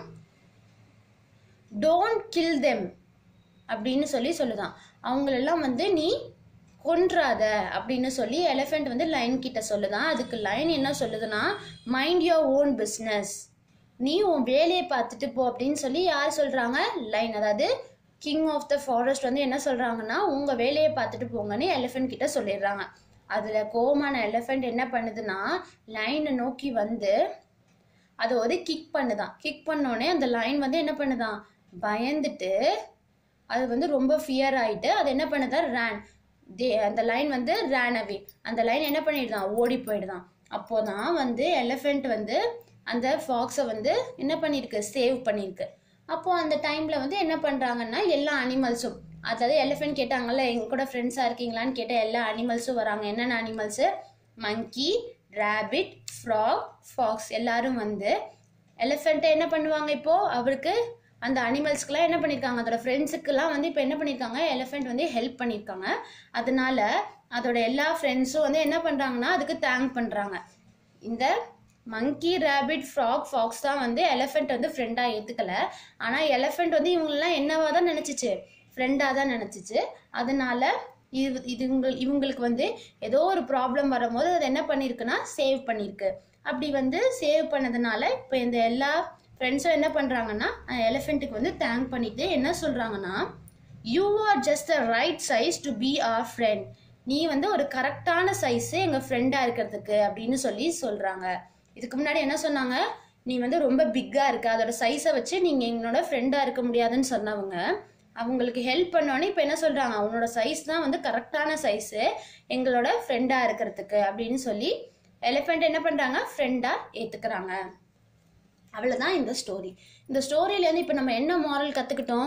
டோன்ட் கில் தெம் அப்படின்னு சொல்லி சொல்லுதான் அவங்களெல்லாம் வந்து நீ கொன்றாத அப்படின்னு சொல்லி எலிஃபெண்ட் வந்து லைன் கிட்ட சொல்லுதான் அதுக்கு லைன் என்ன சொல்லுதுன்னா மைண்ட் யோர் ஓன் பிஸ்னஸ் நீ உன் வேலையை பார்த்துட்டு போ அப்படின்னு சொல்லி யார் சொல்றாங்க லைன் அதாவது கிங் ஆஃப் த ஃபாரஸ்ட் வந்து என்ன சொல்கிறாங்கன்னா உங்கள் வேலையை பார்த்துட்டு போங்கன்னு எலிஃபென்ட் கிட்ட சொல்லிடுறாங்க அதில் கோவமான எலிஃபென்ட் என்ன பண்ணுதுன்னா லைனை நோக்கி வந்து அது ஒரு கிக் பண்ணுதான் கிக் பண்ணோடனே அந்த லைன் வந்து என்ன பண்ணுதான் பயந்துட்டு அது வந்து ரொம்ப ஃபியர் ஆயிட்டு அது என்ன பண்ணுதான் ரேன் தே அந்த லைன் வந்து ரேன் அவே அந்த லைன் என்ன பண்ணிடுதான் ஓடி போயிடுதான் அப்போதான் வந்து எலிஃபெண்ட் வந்து அந்த ஃபாக்ஸை வந்து என்ன பண்ணியிருக்கு சேவ் பண்ணியிருக்கு அப்போ அந்த டைம்ல வந்து என்ன பண்றாங்கன்னா எல்லா அனிமல்ஸும் அதாவது எலிஃபென்ட் கேட்டாங்கல்ல எங்க கூட ஃப்ரெண்ட்ஸா இருக்கீங்களான்னு கேட்ட எல்லா அனிமல்ஸும் வராங்க என்னென்ன animals monkey rabbit frog fox எல்லாரும் வந்து எலிஃபெண்ட்டை என்ன பண்ணுவாங்க இப்போ அவருக்கு அந்த அனிமல்ஸ்க்குலாம் என்ன பண்ணியிருக்காங்க அதோட ஃப்ரெண்ட்ஸுக்கெல்லாம் வந்து இப்போ என்ன பண்ணியிருக்காங்க எலிஃபெண்ட் வந்து ஹெல்ப் பண்ணியிருக்காங்க அதனால அதோட எல்லா ஃப்ரெண்ட்ஸும் வந்து என்ன பண்ணுறாங்கன்னா அதுக்கு தேங்க் பண்ணுறாங்க இந்த மங்கி ரேபிட் ஃப்ராக் ஃபாக்ஸ் தான் வந்து எலிஃபெண்ட் வந்து ஃப்ரெண்டாக ஏற்றுக்கல ஆனால் எலிஃபெண்ட் வந்து இவங்களெலாம் என்னவா தான் நினச்சிச்சு ஃப்ரெண்டாக தான் நினச்சிச்சு அதனால இது இது இவங்க இவங்களுக்கு வந்து ஏதோ ஒரு ப்ராப்ளம் வரும்போது அது என்ன பண்ணியிருக்குன்னா சேவ் பண்ணியிருக்கு அப்படி வந்து சேவ் பண்ணதுனால இப்போ இந்த எல்லா ஃப்ரெண்ட்ஸும் என்ன பண்ணுறாங்கன்னா எலிஃபெண்ட்டுக்கு வந்து தேங்க் பண்ணிட்டு என்ன சொல்கிறாங்கன்னா you are just the right size to be our friend நீ வந்து ஒரு கரெக்டான சைஸு எங்கள் ஃப்ரெண்டாக இருக்கிறதுக்கு அப்படின்னு சொல்லி சொல்கிறாங்க இதுக்கு முன்னாடி என்ன சொன்னாங்க நீ வந்து ரொம்ப பிக்காக இருக்க அதோட சைஸை வச்சு நீங்கள் எங்களோட ஃப்ரெண்டாக இருக்க முடியாதுன்னு சொன்னவங்க அவங்களுக்கு ஹெல்ப் பண்ணோன்னே இப்போ என்ன சொல்கிறாங்க அவனோட சைஸ் தான் வந்து கரெக்டான சைஸு எங்களோட ஃப்ரெண்டாக இருக்கிறதுக்கு அப்படின்னு சொல்லி எலிஃபெண்ட் என்ன பண்ணுறாங்க ஃப்ரெண்டாக ஏற்றுக்கிறாங்க அவ்வளோதான் இந்த ஸ்டோரி இந்த ஸ்டோரியிலேருந்து இப்போ நம்ம என்ன மாரல் கற்றுக்கிட்டோம்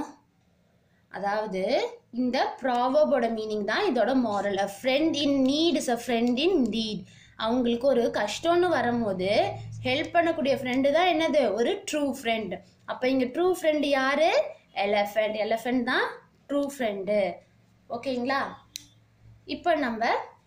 அதாவது இந்த ப்ராவர்போட மீனிங் தான் இதோட moral a friend in need is a friend indeed அவங்களுக்கு ஒரு கஷ்டம்னு வரும்போது ஹெல்ப் பண்ணக்கூடிய ஃப்ரெண்டு தான் என்னது ஒரு ட்ரூ ஃப்ரெண்ட் அப்போ இங்கே ட்ரூ ஃப்ரெண்டு யாரு எலஃபெண்ட் எலஃபெண்ட் தான் ட்ரூ ஃப்ரெண்டு ஓகேங்களா இப்போ நம்ம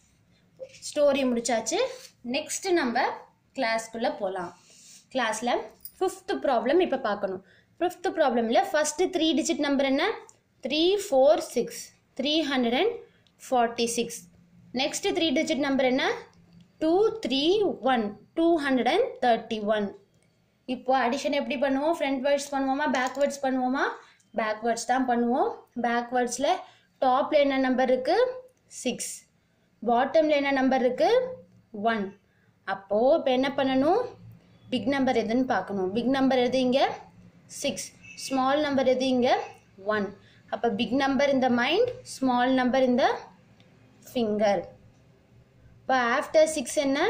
ஸ்டோரி முடிச்சாச்சு நெக்ஸ்ட் நம்ம கிளாஸ்க்குள்ளே போகலாம் கிளாஸில் ஃபிஃப்த்து ப்ராப்ளம் இப்போ பார்க்கணும் ஃபிஃப்த்து ப்ராப்ளமில் ஃபஸ்ட்டு த்ரீ டிஜிட் நம்பர் என்ன three four six three hundred and forty six next three digit number என்ன two three one two hundred and thirty one இப்போ அடிஷன் எப்படி பண்ணுவோம் ஃப்ரண்ட் வேர்ட்ஸ் பண்ணுவோமா பேக்வேர்ட்ஸ் பண்ணுவோமா பேக்வேர்ட்ஸ் தான் பண்ணுவோம் பேக்வேர்ட்ஸில் டாப்பில் என்ன நம்பர் இருக்குது சிக்ஸ் பாட்டமில் என்ன நம்பர் இருக்குது ஒன் அப்போது இப்போ என்ன பண்ணணும் பிக் நம்பர் எதுன்னு பார்க்கணும் பிக் நம்பர் எது இங்கே சிக்ஸ் ஸ்மால் நம்பர் எது இங்கே ஒன் அப்போ பிக் நம்பர் இந்த மைண்ட் ஸ்மால் நம்பர் இந்த ஃபிங்கர் இப்போ ஆஃப்டர் சிக்ஸ் என்ன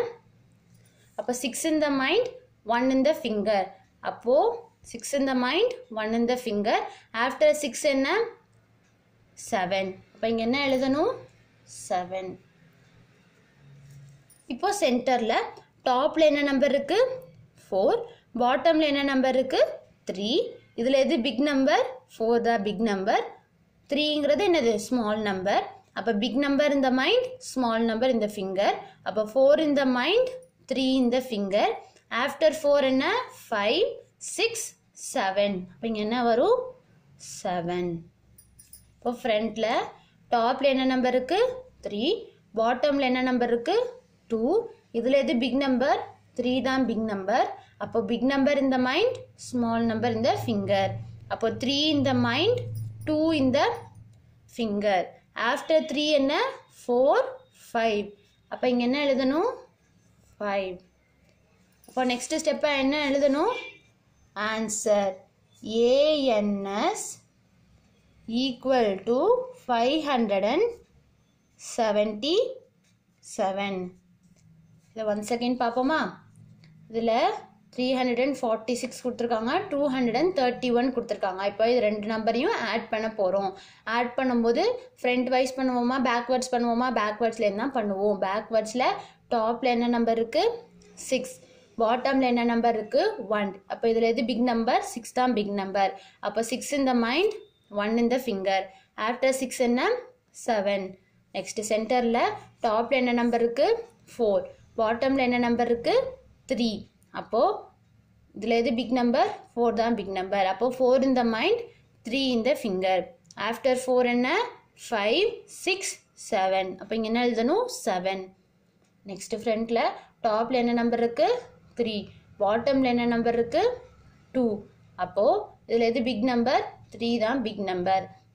அப்போ six in the mind one in the finger அப்போது six in the mind one in the finger after six என்ன செவன் அப்போ இங்கே என்ன எழுதணும் செவன் இப்போ சென்டரில் டாப்பில் என்ன நம்பர் இருக்குது ஃபோர் பாட்டமில் என்ன நம்பர் இருக்குது த்ரீ இதில் எது பிக் நம்பர் ஃபோர் தான் பிக் நம்பர் த்ரீங்கிறது என்னது ஸ்மால் நம்பர் அப்போ பிக் நம்பர் இந்த மைண்ட் ஸ்மால் நம்பர் இந்த ஃபிங்கர் அப்போ ஃபோர் இந்த மைண்ட் த்ரீ இந்த ஃபிங்கர் ஆஃப்டர் ஃபோர் என்ன ஃபைவ் சிக்ஸ் செவன் அப்போ இங்கே என்ன வரும் செவன் இப்போ ஃப்ரண்ட்டில் டாப்பில் என்ன நம்பர் இருக்குது த்ரீ பாட்டமில் என்ன நம்பர் இருக்குது டூ இதில் எது பிக் நம்பர் த்ரீ தான் பிக் நம்பர் அப்போ பிக் நம்பர் இந்த மைண்ட் ஸ்மால் நம்பர் இந்த ஃபிங்கர் அப்போ த்ரீ இந்த மைண்ட் டூ இந்த ஃபிங்கர் ஆஃப்டர் த்ரீ என்ன ஃபோர் ஃபைவ் அப்போ இங்கே என்ன எழுதணும் ஃபைவ் அப்போ நெக்ஸ்ட் ஸ்டெப்பை என்ன எழுதணும் answer ANS equal to five hundred and seventy seven இதை ஒன் செகண்ட் பார்ப்போமா இதில் three hundred and forty six கொடுத்துருக்காங்க two hundred and thirty one கொடுத்துருக்காங்க இப்போ இது ரெண்டு நம்பரையும் ஆட் பண்ண போகிறோம் ஆட் பண்ணும்போது ஃப்ரண்ட் வைஸ் பண்ணுவோமா பேக்வேர்ட்ஸ் பண்ணுவோமா பேக்வேர்ட்ஸ்லேருந்து தான் பண்ணுவோம் பேக்வேர்ட்ஸில் டாப்பில் என்ன நம்பர் இருக்குது சிக்ஸ் பாட்டமில் என்ன நம்பர் இருக்குது ஒன் அப்போ இதில் எது பிக் நம்பர் சிக்ஸ் தான் பிக் நம்பர் அப்போ six in the mind one in the finger after six என்ன செவன் நெக்ஸ்ட் சென்டரில் டாப்பில் என்ன நம்பர் இருக்குது ஃபோர் பாட்டமில் என்ன நம்பர் இருக்குது த்ரீ அப்போது இதில் எது பிக் நம்பர் ஃபோர் தான் பிக் நம்பர் அப்போது four in the mind three in the finger after four என்ன ஃபைவ் சிக்ஸ் செவன் அப்போ இங்கே என்ன எழுதணும் செவன் நெக்ஸ்ட் ஃப்ரண்ட்டில் டாப்பில் என்ன நம்பர் இருக்குது த்ரீ பாட்டமில் என்ன நம்பர் இருக்குது டூ அப்போது இதில் எது பிக் நம்பர் த்ரீ தான் பிக் நம்பர்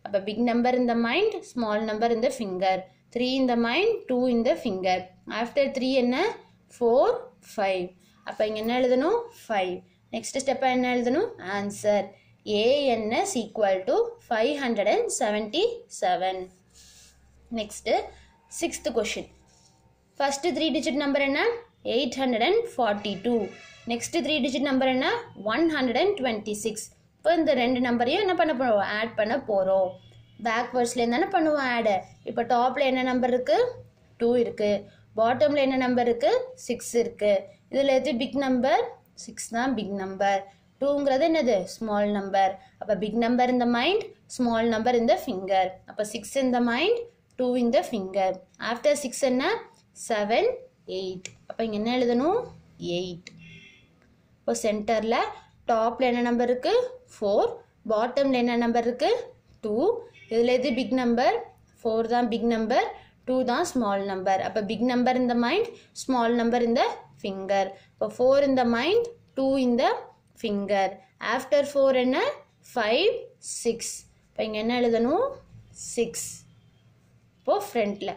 அப்போ big number in the mind small number in the finger three in the mind two in the finger after three என்ன ஃபோர் ஃபைவ் அப்போ இங்கே என்ன எழுதணும் ஃபைவ் நெக்ஸ்ட் ஸ்டெப்பாக என்ன எழுதணும் answer ANS equal to five hundred and seventy seven next sixth question first three digit number என்ன eight hundred and forty two next three digit number என்ன one hundred and twenty six இப்போ இந்த ரெண்டு நம்பரையும் என்ன பண்ண போகிறோம் ஆட் பண்ண போகிறோம் பேக்வேர்ட்ஸ்லேருந்து தானே பண்ணுவோம் ஆடு இப்போ டாப்பில் என்ன நம்பர் இருக்குது டூ இருக்குது பாட்டமில் என்ன நம்பர் இருக்குது சிக்ஸ் இருக்குது இதில் எது பிக் நம்பர் சிக்ஸ் தான் பிக் நம்பர் டூங்கிறது என்னது ஸ்மால் நம்பர் அப்போ பிக் நம்பர் இந்த மைண்ட் ஸ்மால் நம்பர் இந்த ஃபிங்கர் அப்போ சிக்ஸ் இந்த மைண்ட் டூ இந்த ஃபிங்கர் ஆஃப்டர் சிக்ஸ் என்ன செவன் எயிட் அப்போ இங்கே என்ன எழுதணும் எயிட் இப்போ சென்டரில் டாப்பில் என்ன நம்பர் இருக்குது ஃபோர் பாட்டமில் என்ன நம்பர் இருக்குது டூ இதில் எது பிக் நம்பர் ஃபோர் தான் பிக் நம்பர் டூ தான் ஸ்மால் நம்பர் அப்போ பிக் நம்பர் இந்த மைண்ட் ஸ்மால் நம்பர் இந்த ஃபிங்கர் இப்போ ஃபோர் இந்த மைண்ட் டூ இந்த ஃபிங்கர் ஆஃப்டர் ஃபோர் என்ன ஃபைவ் சிக்ஸ் இப்போ இங்கே என்ன எழுதணும் சிக்ஸ் இப்போது ஃப்ரண்ட்டில்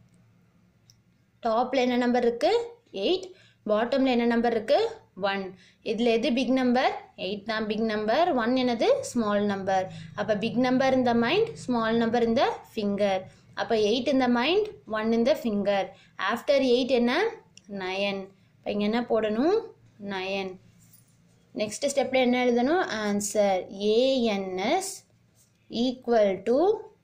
டாப்பில் என்ன நம்பர் இருக்குது எயிட் பாட்டமில் என்ன நம்பர் இருக்குது ஒன் இதில் எது பிக் நம்பர் எயிட் தான் பிக் நம்பர் ஒன் என்னது ஸ்மால் நம்பர் அப்போ பிக் நம்பர் இந்த மைண்ட் ஸ்மால் நம்பர் இந்த ஃபிங்கர் அப்போ எயிட் இந்த மைண்ட் ஒன் இந்த ஃபிங்கர் ஆஃப்டர் எயிட் என்ன நயன் இப்போ இங்கே என்ன போடணும் நயன் நெக்ஸ்ட் ஸ்டெப்பில் என்ன எழுதணும் answer ANS equal to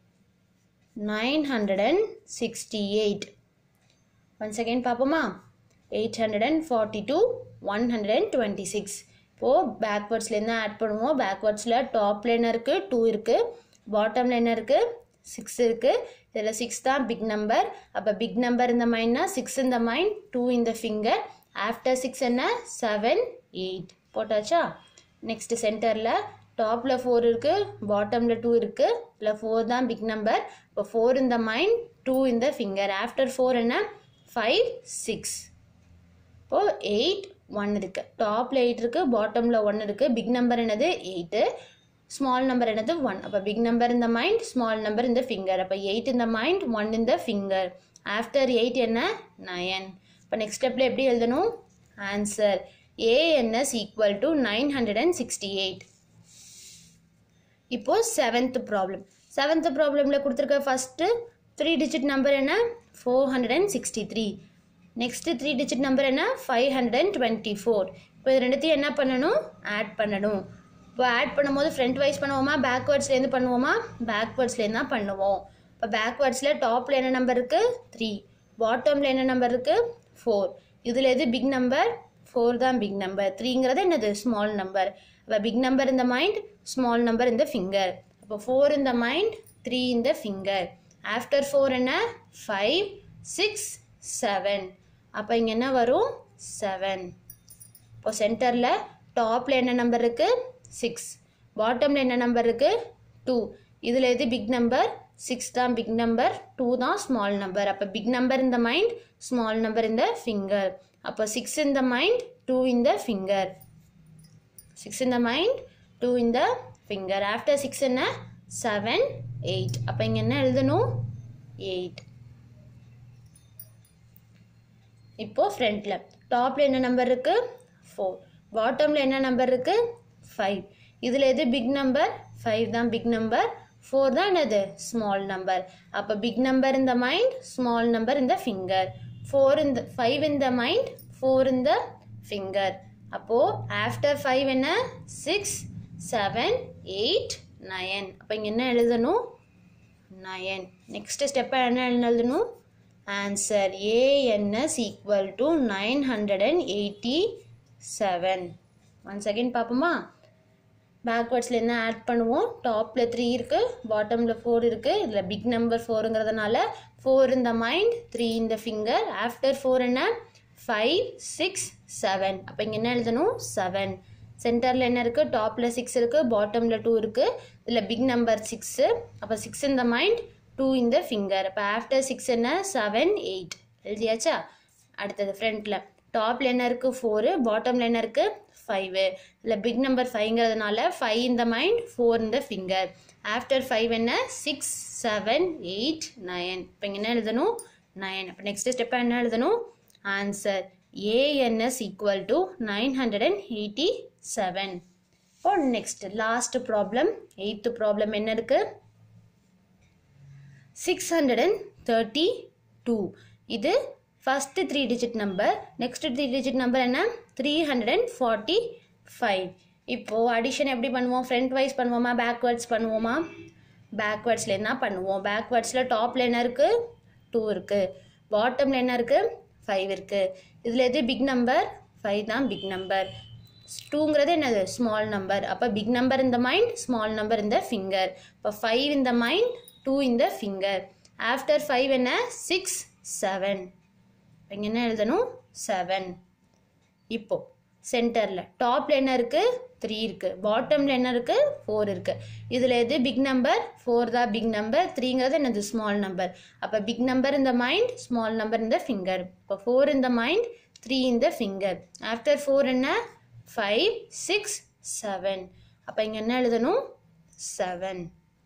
nine hundred and sixty eight one second பார்ப்போமா eight hundred and forty two one hundred and twenty six இப்போது பேக்வேர்ட்ஸ்லேருந்து ஆட் பண்ணுவோம் பேக்வேர்ட்ஸில் டாப்பில் என்ன இருக்குது டூ இருக்குது பாட்டமில் என்ன இருக்குது சிக்ஸ் இருக்குது இதில் சிக்ஸ் தான் பிக் நம்பர் அப்போ பிக் நம்பர் இந்த மைண்ட்னா சிக்ஸ் இந்த மைண்ட் டூ இந்த ஃபிங்கர் ஆஃப்டர் சிக்ஸ் என்ன செவன் எயிட் போட்டாச்சா நெக்ஸ்ட் சென்டரில் டாப்பில் ஃபோர் இருக்குது பாட்டமில் டூ இருக்குது இல்லை ஃபோர் தான் பிக் நம்பர் இப்போ ஃபோர் இந்த மைண்ட் டூ இந்த ஃபிங்கர் ஆஃப்டர் ஃபோர் என்ன ஃபைவ் சிக்ஸ் இப்போது எயிட் ஒன் இருக்குது டாப்பில் எயிட் இருக்குது பாட்டமில் ஒன் இருக்குது பிக் நம்பர் என்னது எயிட்டு ஸ்மால் நம்பர் என்னது ஒன் அப்போ பிக் நம்பர் இந்த மைண்ட் ஸ்மால் நம்பர் இந்த ஃபிங்கர் அப்போ எயிட் இந்த மைண்ட் ஒன் இந்த ஃபிங்கர் ஆஃப்டர் எயிட் என்ன நயன் இப்போ நெக்ஸ்ட் ஸ்டெப்பில் எப்படி எழுதணும் answer ANS equal to nine hundred and sixty eight இப்போது செவன்த் ப்ராப்ளம் செவன்த் ப்ராப்ளமில் கொடுத்துருக்க ஃபஸ்ட்டு த்ரீ டிஜிட் நம்பர் என்ன four hundred and sixty three next three digit number என்ன five hundred and twenty four இப்போ இது ரெண்டுத்தையும் என்ன பண்ணணும் ஆட் பண்ணணும் இப்போ ஆட் பண்ணும்போது ஃப்ரண்ட் வைஸ் பண்ணுவோமா பேக்வேர்ட்ஸ்லேருந்து பண்ணுவோமா பேக்வேர்ட்ஸ்லேருந்து தான் பண்ணுவோம் இப்போ பேக்வேர்ட்ஸில் டாப்பில் என்ன நம்பர் இருக்குது த்ரீ பாட்டமில் என்ன நம்பர் இருக்குது ஃபோர் இதில் எது பிக் நம்பர் ஃபோர் தான் பிக் நம்பர் த்ரீங்கிறது என்னது ஸ்மால் நம்பர் அப்போ பிக் நம்பர் இந்த மைண்ட் ஸ்மால் நம்பர் இந்த ஃபிங்கர் அப்போ ஃபோர் இந்த மைண்ட் த்ரீ இந்த ஃபிங்கர் ஆஃப்டர் ஃபோர் என்ன ஃபைவ் சிக்ஸ் செவன் அப்போ இங்கே என்ன வரும் செவன் இப்போ சென்டரில் டாப்பில் என்ன நம்பர் இருக்குது சிக்ஸ் பாட்டமில் என்ன நம்பர் இருக்குது டூ இதில் எது பிக் நம்பர் சிக்ஸ் தான் பிக் நம்பர் டூ தான் ஸ்மால் நம்பர் அப்போ பிக் நம்பர் இந்த மைண்ட் ஸ்மால் நம்பர் இந்த ஃபிங்கர் அப்போ சிக்ஸ் இந்த மைண்ட் டூ இந்த ஃபிங்கர் சிக்ஸ் இந்த மைண்ட் டூ இந்த ஃபிங்கர் ஆஃப்டர் சிக்ஸ் என்ன செவன் எயிட் அப்போ இங்கே என்ன எழுதணும் எயிட் இப்போது ஃப்ரண்ட்டில் டாப்பில் என்ன நம்பர் இருக்குது ஃபோர் பாட்டமில் என்ன நம்பர் இருக்குது ஃபைவ் இதில் எது பிக் நம்பர் ஃபைவ் தான் பிக் நம்பர் ஃபோர் தான் என்னது ஸ்மால் நம்பர் அப்போ பிக் நம்பர் இந்த மைண்ட் ஸ்மால் நம்பர் இந்த ஃபிங்கர் ஃபோர் இந்த ஃபைவ் இந்த மைண்ட் ஃபோர் இந்த ஃபிங்கர் அப்போது ஆஃப்டர் ஃபைவ் என்ன சிக்ஸ் செவன் எயிட் நயன் அப்போ இங்கே என்ன எழுதணும் நயன் நெக்ஸ்ட் ஸ்டெப்பை என்ன எழுதணும் answer ANS equal to nine hundred and eighty seven one second பார்ப்போமா பேக்வேர்ட்ஸில் என்ன ஆட் பண்ணுவோம் டாப்பில் த்ரீ இருக்குது பாட்டமில் ஃபோர் இருக்குது இதில் பிக் நம்பர் ஃபோருங்கிறதுனால ஃபோர் இந்த மைண்ட் த்ரீ இந்த ஃபிங்கர் ஆஃப்டர் ஃபோர் என்ன ஃபைவ் சிக்ஸ் செவன் அப்போ இங்கே என்ன எழுதணும் செவன் சென்டரில் என்ன இருக்குது டாப்பில் சிக்ஸ் இருக்குது பாட்டமில் டூ இருக்குது இதில் பிக் நம்பர் சிக்ஸு அப்போ சிக்ஸ் இந்த மைண்ட் டூ இந்த ஃபிங்கர் அப்போ ஆஃப்டர் சிக்ஸ் என்ன செவன் எயிட் எழுதியாச்சா அடுத்தது ஃப்ரண்ட்டில் டாப்பில் என்ன இருக்குது ஃபோரு பாட்டமில் என்ன இருக்குது ஃபைவு இதில் பிக் நம்பர் ஃபைவ்ங்கிறதுனால ஃபைவ் இந்த மைண்ட் ஃபோர் இந்த ஃபிங்கர் ஆஃப்டர் ஃபைவ் என்ன சிக்ஸ் செவன் எயிட் நயன் இப்போ இங்கே என்ன எழுதணும் நயன் அப்போ நெக்ஸ்ட் ஸ்டெப்பாக என்ன எழுதணும் answer ANS equal to nine hundred and eighty seven இப்போ next last problem eighth problem என்ன இருக்குது six hundred and thirty two இது first three digit number next three digit number என்ன three hundred and forty five இப்போது addition எப்படி பண்ணுவோம் front wise பண்ணுவோமா backwards பண்ணுவோமா பேக்வேர்ட்ஸில் தான் பண்ணுவோம் பேக்வேர்ட்ஸில் டாப்பில் என்ன இருக்குது டூ இருக்குது பாட்டமில் என்ன இருக்குது ஃபைவ் இருக்குது இதில் எது பிக் நம்பர் ஃபைவ் தான் பிக் நம்பர் டூங்கிறது என்னது ஸ்மால் நம்பர் அப்போ பிக் நம்பர் இந்த மைண்ட் ஸ்மால் நம்பர் இந்த ஃபிங்கர் இப்போ ஃபைவ் இந்த மைண்ட் டூ இந்த ஃபிங்கர் ஆஃப்டர் ஃபைவ் என்ன சிக்ஸ் செவன் இங்கே என்ன எழுதணும் செவன் இப்போ சென்டரில் டாப்பில் என்ன இருக்குது த்ரீ இருக்குது பாட்டமில் என்ன இருக்குது ஃபோர் இருக்குது இதில் எது பிக் நம்பர் ஃபோர் தான் பிக் நம்பர் த்ரீங்கிறது என்னது ஸ்மால் நம்பர் அப்போ பிக் நம்பர் இந்த மைண்ட் ஸ்மால் நம்பர் இந்த ஃபிங்கர் இப்போ ஃபோர் இந்த மைண்ட் த்ரீ இந்த ஃபிங்கர் ஆஃப்டர் ஃபோர் என்ன ஃபைவ் சிக்ஸ் செவன் அப்போ இங்கே என்ன எழுதணும் செவன்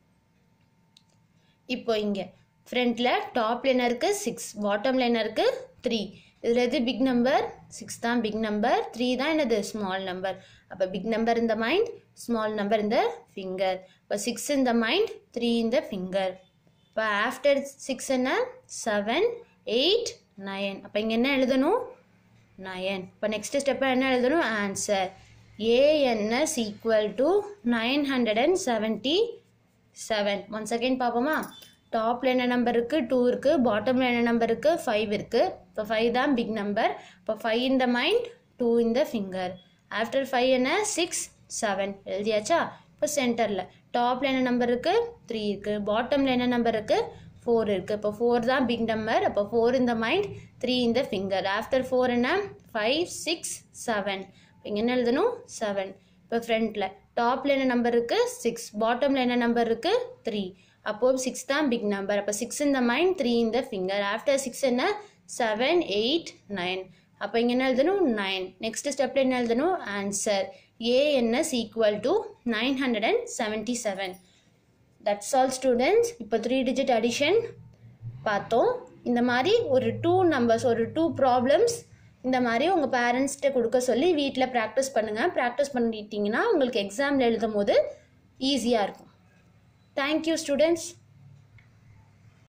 இப்போ இங்கே ஃப்ரண்ட்டில் டாப்பில் என்ன இருக்குது சிக்ஸ் பாட்டமில் என்ன இருக்குது த்ரீ இதில் எது பிக் நம்பர் சிக்ஸ் தான் பிக் நம்பர் த்ரீ தான் என்னது ஸ்மால் நம்பர் அப்போ பிக் நம்பர் இந்த மைண்ட் ஸ்மால் நம்பர் இந்த ஃபிங்கர் இப்போ சிக்ஸ் இந்த மைண்ட் த்ரீ இந்த ஃபிங்கர் இப்போ ஆஃப்டர் சிக்ஸ் என்ன செவன் எயிட் நயன் அப்போ இங்கே என்ன எழுதணும் நயன் இப்போ நெக்ஸ்ட் ஸ்டெப்பாக என்ன எழுதணும் answer ANS equal to nine hundred and seventy seven one second பார்ப்போமா டாப்பில் என்ன நம்பர் இருக்குது டூ இருக்குது பாட்டமில் என்ன நம்பர் இருக்குது ஃபைவ் இருக்குது இப்போ ஃபைவ் தான் பிக் நம்பர் இப்போ ஃபைவ் இந்த மைண்ட் டூ இந்த ஃபிங்கர் ஆஃப்டர் ஃபைவ் என்ன சிக்ஸ் செவன் எழுதியாச்சா இப்போ சென்டரில் டாப்பில் என்ன நம்பர் இருக்குது த்ரீ இருக்குது பாட்டமில் என்ன நம்பர் இருக்குது ஃபோர் இருக்குது இப்போ ஃபோர் தான் பிக் நம்பர் அப்போ ஃபோர் இந்த மைண்ட் த்ரீ இந்த ஃபிங்கர் ஆஃப்டர் ஃபோர் என்ன ஃபைவ் சிக்ஸ் செவன் இங்கே என்ன எழுதணும் செவன் இப்போ ஃப்ரண்ட்டில் டாப்பில் என்ன நம்பர் இருக்குது சிக்ஸ் பாட்டமில் என்ன நம்பர் இருக்குது த்ரீ அப்போது சிக்ஸ் தான் பிக் நம்பர் அப்போ சிக்ஸ் இந்த மைண்ட் த்ரீ இந்த ஃபிங்கர் ஆஃப்டர் சிக்ஸ் என்ன செவன் எயிட் நைன் அப்போ இங்கே என்ன எழுதணும் நைன் நெக்ஸ்ட் ஸ்டெப்பில் என்ன எழுதணும் answer ANS equal to nine hundred and seventy seven that's all students இப்போ த்ரீ டிஜிட் அடிஷன் பார்த்தோம் இந்த மாதிரி ஒரு டூ நம்பர்ஸ் ஒரு டூ ப்ராப்ளம்ஸ் இந்த மாதிரி உங்கள் பேரண்ட்ஸ்கிட்ட கொடுக்க சொல்லி வீட்டில் ப்ராக்டிஸ் பண்ணுங்கள் ப்ராக்டிஸ் பண்ணிட்டீங்கன்னா உங்களுக்கு எக்ஸாமில் எழுதும் போது ஈஸியாக இருக்கும் தேங்க்யூ ஸ்டூடெண்ட்ஸ்